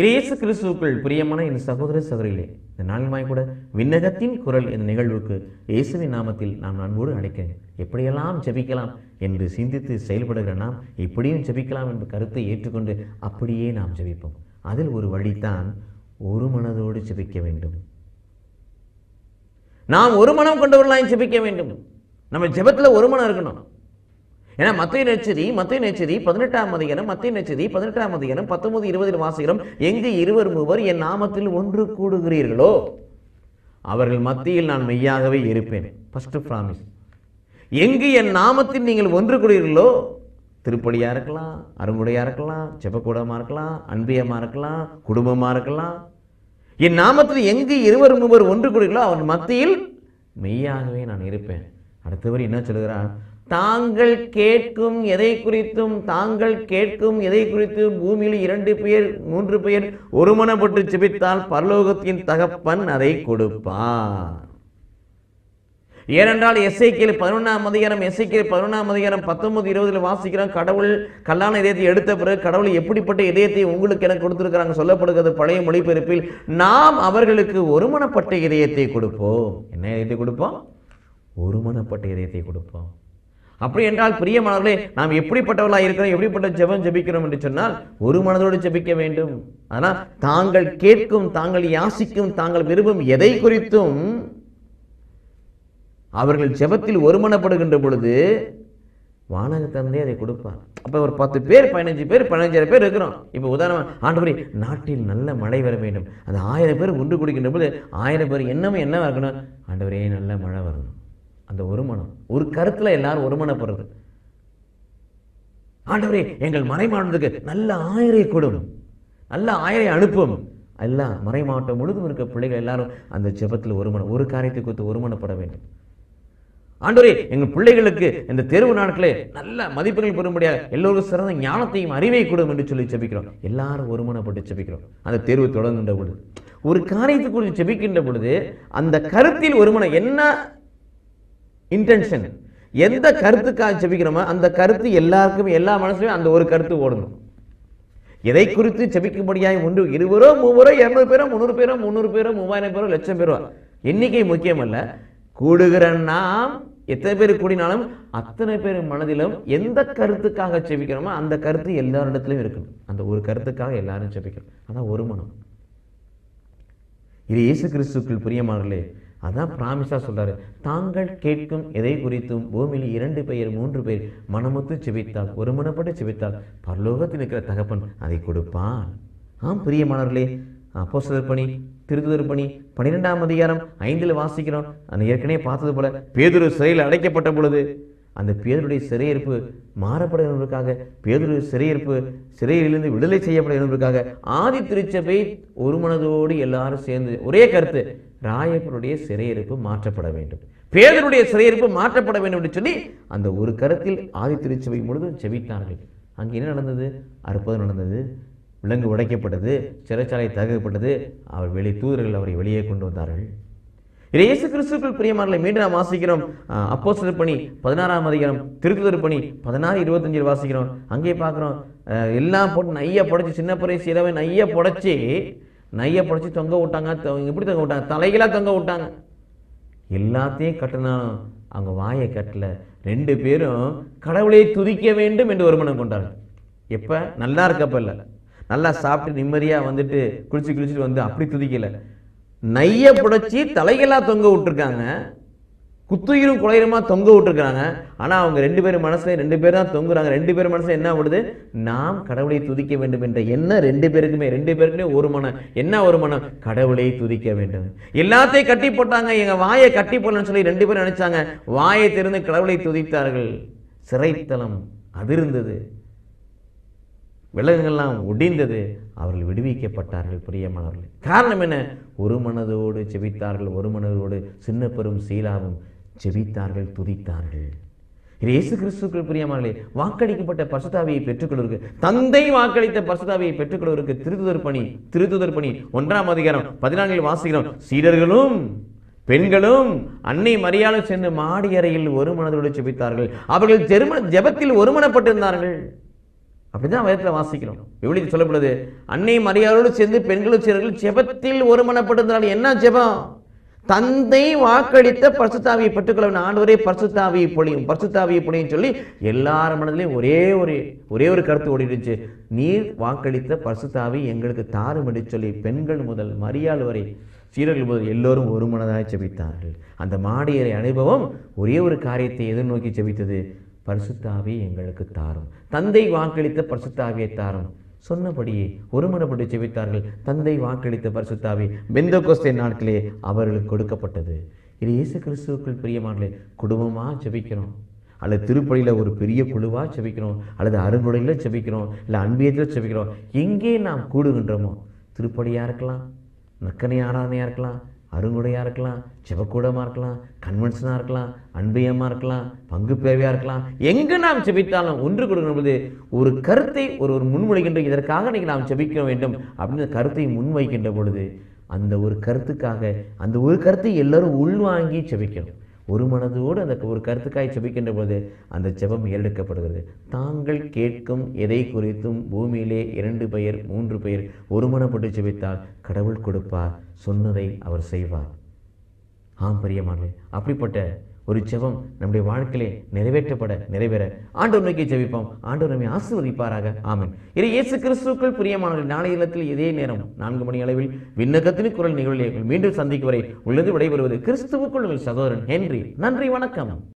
இயேசு கிறிஸ்துவுக்குள் பிரியமான என் சகோதர சகோதரிகளே இந்த நாளிலுமாய் கூட விண்ணகத்தின் குரல் என்ற நிகழ்வுக்கு இயேசுவின் நாமத்தில் நாம் அன்போடு அழைக்கிறேன் எப்படியெல்லாம் ஜெபிக்கலாம் என்று சிந்தித்து செயல்படுகிற நாம் இப்படியும் ஜெபிக்கலாம் என்ற கருத்தை ஏற்றுக்கொண்டு அப்படியே நாம் ஜெபிப்போம் அதில் ஒரு வழிதான் ஒரு மனதோடு ஜெபிக்க வேண்டும் நாம் ஒரு மனம் கொண்டவர்களாய் ஜெபிக்க வேண்டும் நம்ம ஜெபத்தில் ஒரு மனம் இருக்கணும் ஏன்னா மத்திய நெச்சரி மத்திய நெச்சரி பதினெட்டாம் அதிகாரம் மத்திய நெச்சரி பதினெட்டாம் அதிகாரம் பத்தொன்பது இருபதில் வாசிக்கிறோம் எங்கு இருவர் மூவர் என் நாமத்தில் ஒன்று கூடுகிறீர்களோ அவர்கள் மத்தியில் நான் மெய்யாகவே இருப்பேன் ஃபர்ஸ்ட் ப்ராமிஸ் எங்கு என் நாமத்தில் நீங்கள் ஒன்று கூடுகிறீர்களோ திருப்படியா இருக்கலாம் அருங்குடையா இருக்கலாம் ஜெபக்கூடமா இருக்கலாம் அன்பியமா இருக்கலாம் குடும்பமா இருக்கலாம் என் நாமத்தில் எங்கு இருவர் மூவர் ஒன்று கூடுகிறீர்களோ அவன் மத்தியில் மெய்யாகவே நான் இருப்பேன் அடுத்தவர் என்ன சொல்கிறார் தாங்கள் கேட்கும் எதை குறித்தும் தாங்கள் கேட்கும் எதை குறித்தும் பூமியில் இரண்டு பேர் மூன்று பேர் ஒருமனப்பட்டு ஜெபித்தால் பரலோகத்தின் தகப்பன் அதை கொடுப்பார் ஏனென்றால் எஸ்ஐக்கியல் பதினொன்றாம் அதிகாரம் எஸ்ஐக்கியல் பதினொன்றாம் அதிகாரம் பத்தொன்பது இருபதுல வாசிக்கிறோம் கடவுள் கல்லான இதயத்தை எடுத்த பிறகு கடவுள் எப்படிப்பட்ட இதயத்தை உங்களுக்கு எனக்கு கொடுத்திருக்கிறாங்க சொல்லப்படுகிறது பழைய மொழிபெயர்ப்பில் நாம் அவர்களுக்கு ஒருமனப்பட்ட இதயத்தை கொடுப்போம் என்ன இதயத்தை கொடுப்போம் ஒருமனப்பட்ட இதயத்தை கொடுப்போம் அப்படி என்றால் பிரியமானவர்களே நாம் எப்படிப்பட்டவர்களாக இருக்கிறோம் எப்படிப்பட்ட ஜெபம் ஜெபிக்கிறோம் என்று சொன்னால் ஒரு மனதோடு ஜெபிக்க வேண்டும் ஆனால் தாங்கள் கேட்கும் தாங்கள் யாசிக்கும் தாங்கள் விரும்பும் எதை குறித்தும் அவர்கள் ஜெபத்தில் ஒருமனப்படுகின்ற பொழுது வானக தந்தை அதை கொடுப்பார் அப்போ ஒரு பத்து பேர் பதினஞ்சு பேர் பதினஞ்சாயிரம் பேர் இருக்கிறோம் இப்போ உதாரணம் ஆண்டவரே நாட்டில் நல்ல மழை வர வேண்டும் அந்த ஆயிரம் பேர் ஒன்று குடிக்கின்ற பொழுது ஆயிரம் பேர் என்னமே என்ன இருக்கணும் ஆண்டவரே நல்ல மழை வரணும் அந்த ஒருமனம் ஒரு கருத்தில் எல்லாரும் ஒருமனப்படுறது ஆண்டவரே எங்கள் மறை மாவட்டத்துக்கு நல்ல ஆயரை கொடும் நல்ல ஆயரை அனுப்பும் எல்லாம் மறை மாவட்டம் முழுதும் இருக்க பிள்ளைகள் எல்லாரும் அந்த ஜெபத்தில் ஒருமனம் ஒரு காரியத்தை குறித்து ஒருமனப்பட வேண்டும் ஆண்டவரே எங்கள் பிள்ளைகளுக்கு இந்த தேர்வு நாட்களே நல்ல மதிப்பெண்கள் பெறும்படியாக எல்லோருக்கும் சிறந்த ஞானத்தையும் அறிவை கொடும் என்று சொல்லி ஜெபிக்கிறோம் எல்லாரும் ஒருமனப்பட்டு ஜெபிக்கிறோம் அந்த தேர்வு தொடங்குகின்ற பொழுது ஒரு காரியத்தை குறித்து ஜெபிக்கின்ற பொழுது அந்த கருத்தில் ஒருமனம் என்ன இன்டென்ஷன் எந்த கருத்துக்காக ஜெபிக்கிறோமோ அந்த கருத்து எல்லாருக்கும் எல்லா மனசுலையும் அந்த ஒரு கருத்து ஓடணும் எதை குறித்து ஜெபிக்கும்படியாய் ஒன்று இருவரோ மூவரோ இருநூறு பேரோ முந்நூறு பேரோ முந்நூறு பேரோ மூவாயிரம் பேரோ லட்சம் பேரோ எண்ணிக்கை முக்கியமல்ல கூடுகிற நாம் எத்தனை பேர் கூடினாலும் அத்தனை பேர் மனதிலும் எந்த கருத்துக்காக ஜெபிக்கிறோமோ அந்த கருத்து எல்லாரிடத்திலும் இருக்கணும் அந்த ஒரு கருத்துக்காக எல்லாரும் ஜெபிக்கணும் அதான் ஒரு மனம் இது இயேசு கிறிஸ்துக்குள் பிரியமானவர்களே அதான் பிராமிஸா சொல்றாரு தாங்கள் கேட்கும் எதை குறித்தும் பூமியில் இரண்டு பெயர் மூன்று பேர் மனமுத்து செபித்தால் ஒரு மனப்பட்டு செபித்தால் பரலோகத்தில் இருக்கிற தகப்பன் அதை கொடுப்பான் ஆம் பிரியமானவர்களே அப்போஸ்தலர் பணி திருத்துதர் பணி பன்னிரெண்டாம் அதிகாரம் ஐந்தில் வாசிக்கிறோம் அந்த ஏற்கனவே பார்த்தது போல பேதுரு சிறையில் அடைக்கப்பட்ட பொழுது அந்த பேதருடைய சிறையிருப்பு மாறப்பட என்பதற்காக பேதுரு சிறையிருப்பு சிறையிலிருந்து விடுதலை செய்யப்பட என்பதற்காக ஆதி திருச்சபை ஒரு மனதோடு எல்லாரும் சேர்ந்து ஒரே கருத்து ராயப்பருடைய சிறையிருப்பு மாற்றப்பட வேண்டும் பேதருடைய சிறையிருப்பு மாற்றப்பட வேண்டும் என்று சொல்லி அந்த ஒரு கருத்தில் ஆதி திருச்சபை முழுதும் செபித்தார்கள் அங்கே என்ன நடந்தது அற்புதம் நடந்தது விலங்கு உடைக்கப்பட்டது சிறைச்சாலை தகப்பட்டது அவர் வெளி தூதர்கள் அவரை வெளியே கொண்டு வந்தார்கள் இது இயேசு கிறிஸ்துக்கள் பிரியமானலை மீண்டும் நாம் வாசிக்கிறோம் அப்போ பணி பதினாறாம் அதிகாரம் திருத்துதர் பணி பதினாறு இருபத்தஞ்சில் வாசிக்கிறோம் அங்கே பார்க்குறோம் எல்லாம் போட்டு நைய புடைச்சி சின்ன பிறை சிறவை நைய புடைச்சி நைய புடைச்சி தொங்க விட்டாங்க தொ- எப்படி தொங்க விட்டாங்க தலைகளாக தொங்க விட்டாங்க எல்லாத்தையும் கட்டினாலும் அவங்க வாயை கட்டல ரெண்டு பேரும் கடவுளை துதிக்க வேண்டும் என்று ஒரு மனம் கொண்டார்கள் எப்போ நல்லா இருக்கப்ப இல்லை நல்லா சாப்பிட்டு நிம்மதியாக வந்துட்டு குளிச்சு குளிச்சுட்டு வந்து அப்படி துதிக்கல நைய புடைச்சி தலைகளாக தொங்க விட்டுருக்காங்க குத்துயிரும் குலையுமா தொங்க விட்டுருக்காங்க ஆனா அவங்க ரெண்டு பேரும் மனசுல ரெண்டு பேர் தான் தொங்குறாங்க ரெண்டு பேர் மனசுல என்ன விடுது நாம் கடவுளை துதிக்க வேண்டும் என்ற எண்ணம் ரெண்டு பேருக்குமே ரெண்டு பேருக்குமே ஒரு மனம் என்ன ஒரு மனம் கடவுளை துதிக்க வேண்டும் எல்லாத்தையும் கட்டி போட்டாங்க எங்க வாயை கட்டி போடலன்னு சொல்லி ரெண்டு பேரும் நினைச்சாங்க வாயை திறந்து கடவுளை துதித்தார்கள் சிறைத்தலம் அதிர்ந்தது விலங்குகள்லாம் ஒடிந்தது அவர்கள் விடுவிக்கப்பட்டார்கள் பிரியமானவர்கள் காரணம் என்ன ஒரு மனதோடு செபித்தார்கள் ஒரு மனதோடு சின்ன பெரும் சீலாவும் செபித்தார்கள் துதித்தார்கள் இது இயேசு கிறிஸ்துக்கள் பிரியமானே வாக்களிக்கப்பட்ட பசுதாவியை பெற்றுக்கொள்வதற்கு தந்தை வாக்களித்த பசுதாவியை பெற்றுக்கொள்வதற்கு திருத்துதர் பணி திருத்துதர் பணி ஒன்றாம் அதிகாரம் பதினான்கில் வாசிக்கிறோம் சீடர்களும் பெண்களும் அன்னை மரியாதை சென்று மாடி அறையில் ஒரு மனதோடு செபித்தார்கள் அவர்கள் ஜெர்ம ஜெபத்தில் ஒருமனப்பட்டிருந்தார்கள் அப்படிதான் வேதத்தில் வாசிக்கிறோம் விவிலியத்தில் சொல்லப்படுது அன்னை மரியாதையோடு சேர்ந்து பெண்களும் சிறர்கள் ஜெபத்தில் ஒருமனப்படுந்தால் என்ன ஜெபம் தந்தை வாக்களித்த பரிசுத்தாவியை பெற்றுக்கொள்ள ஆண்டவரே பரிசுத்தாவியை பொழியும் பரிசுத்தாவியை பொழியும் சொல்லி எல்லார் மனதிலையும் ஒரே ஒரு ஒரே ஒரு கருத்து ஓடிடுச்சு நீர் வாக்களித்த பரிசுத்தாவி எங்களுக்கு தாரும் என்று சொல்லி பெண்கள் முதல் மரியாள் வரை சீரர்கள் முதல் எல்லோரும் ஒரு மனதாக செபித்தார்கள் அந்த மாடியரை அனுபவம் ஒரே ஒரு காரியத்தை எதிர்நோக்கி செபித்தது பரிசுத்தாவி எங்களுக்கு தாரும் தந்தை வாக்களித்த பரிசுத்தாவியை தாரும் சொன்னபடியே ஒருமனப்பட்டு செபித்தார்கள் தந்தை வாக்களித்த பரிசுத்தாவி பெந்தகோஸ்தே நாட்களே அவர்களுக்கு கொடுக்கப்பட்டது இது இயேசு கிறிஸ்துவுக்குள் பிரியமானே குடும்பமாக ஜெபிக்கிறோம் அல்லது திருப்பலியில் ஒரு பெரிய குழுவாக செபிக்கிறோம் அல்லது அருங்குடையில் செபிக்கிறோம் இல்லை அன்பியத்தில் செபிக்கிறோம் எங்கே நாம் கூடுகின்றோமோ திருப்பலியாக இருக்கலாம் நக்கனை ஆராதனையாக இருக்கலாம் அருங்குடையாக இருக்கலாம் செவக்கூடமாக இருக்கலாம் கன்வென்ஷனாக இருக்கலாம் அன்பியமாக இருக்கலாம் பங்கு பேவையாக இருக்கலாம் எங்கே நாம் செபித்தாலும் ஒன்று கொடுக்கும் பொழுது ஒரு கருத்தை ஒரு ஒரு முன்மொழிகின்ற இதற்காக இன்னைக்கு நாம் செபிக்க வேண்டும் அப்படின்னு அந்த கருத்தை முன்வைக்கின்ற பொழுது அந்த ஒரு கருத்துக்காக அந்த ஒரு கருத்தை எல்லாரும் உள்வாங்கி செபிக்கணும் ஒரு மனதோடு அந்த ஒரு கருத்துக்காய் செபிக்கின்ற போது அந்த ஜெபம் ஏறெடுக்கப்படுகிறது தாங்கள் கேட்கும் எதை குறித்தும் பூமியிலே இரண்டு பெயர் மூன்று பெயர் ஒருமனப்பட்டு செபித்தால் கடவுள் கொடுப்பார் சொன்னதை அவர் செய்வார் ஆம் பிரியமானே அப்படிப்பட்ட ஒரு ஜெபம் நம்முடைய வாழ்க்கையிலே நிறைவேற்றப்பட நிறைவேற ஆண்டவர் நோக்கி ஜெபிப்போம் ஆண்டவர் நம்மை ஆசீர்வதிப்பாராக ஆமென் இது இயேசு கிறிஸ்துக்கள் பிரியமானவர்கள் நாளைய இல்லத்தில் இதே நேரம் நான்கு மணி அளவில் விண்ணகத்தின் குரல் நிகழ்ச்சியை மீண்டும் சந்திக்கும் வரை உள்ளது விடைபெறுவது கிறிஸ்துவுக்குள் உங்கள் சகோதரன் ஹென்றி நன்றி வணக்கம்